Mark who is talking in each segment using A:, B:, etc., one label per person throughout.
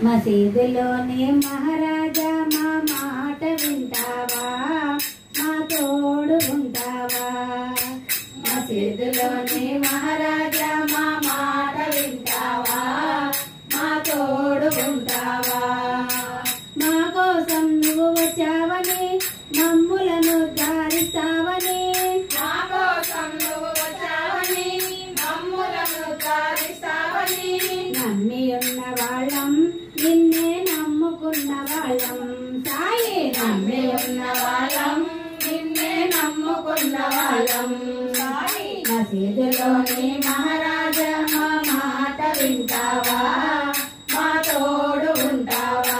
A: మసీదులోనే మహారాజా మా మాట వింటావా మా తోడు ఉంటావా మసీదులోనే మహారాజా మా మాట వింటావా మా తోడు ఉంటావా మా కోసం నువ్వు వచ్చావని మమ్ములను దారిస్తావని
B: మా కోసం నువ్వు వచ్చావని మమ్ములను దారిస్తావని
A: నమ్మి ఉన్న వాళ్ళం నిన్నే నమ్ముకున్న వాళ్ళం సాయి నమ్మి ఉన్న వాళ్ళం
B: నిన్నే నమ్ముకున్న వాళ్ళం సాయి
A: మసీదులోని మహారాజా మా మాట వింటావా మా తోడు ఉంటావా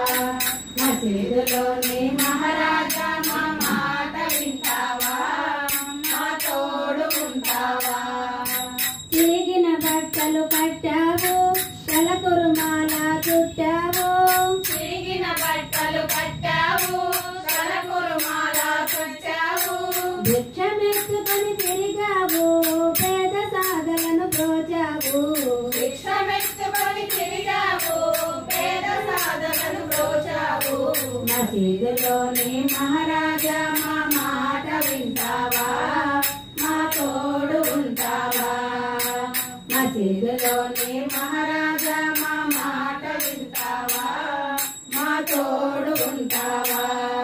A: మసీదులోని
B: మహారాజా మా మాట వింటావా మా తోడు ఉంటావా
A: చిరిగిన బట్టలు కట్టావు తలకురుమాల చుట్టావు
B: చిరిగిన బట్టలు కట్టావు తలకురుమాల చుట్టావు
A: భిక్షమెత్తుకొని తిరిగావు పేద సాధలను ప్రోచావు
B: భిక్షమెత్తుకొని తిరిగావు పేద సాధనను బ్రోచావు
A: మసీదులోని మహారాజా మా మాట వింటావా మా తోడు ఉంటావా మసీదులోని మహారాజా మా మాట వింటావా మా తోడు ఉంటావా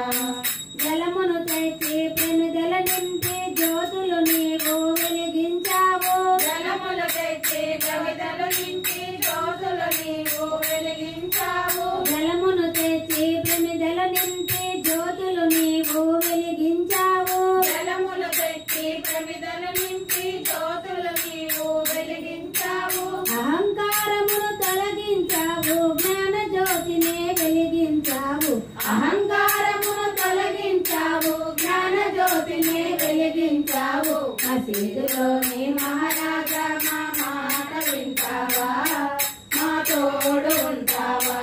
A: జలమును తెచ్చి పెనుదల నింపి జ్యోతులు నీవు వెలిగించావు
B: జలములు తెచ్చి కవితలు నింపి జ్యోతులు నీవు వెలిగించావు
A: జలమును తెచ్చి ప్రమిదల నింపి జ్యోతులు నీవు వెలిగించావు
B: జలములు తెచ్చి ప్రమిదలు నింపి జ్యోతులు నీవు వెలిగించావు
A: అహంకారమును తొలగించావు జ్ఞాన జ్యోతినే వెలిగించావు అహంకారమును తొలగించావు జ్ఞాన జ్యోతినే వెలిగించావు మసీదులోని మహారాజా మా మాట వింటావా మా తోడు ఉంటావా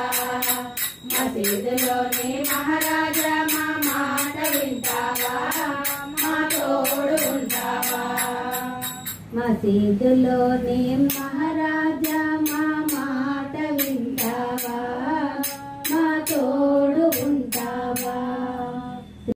A: మసీదులోని మహారాజా మా మాట వింటావా మా తోడు ఉంటావా మసీదులోని మహారాజా మా మాట వింటావా మా తోడు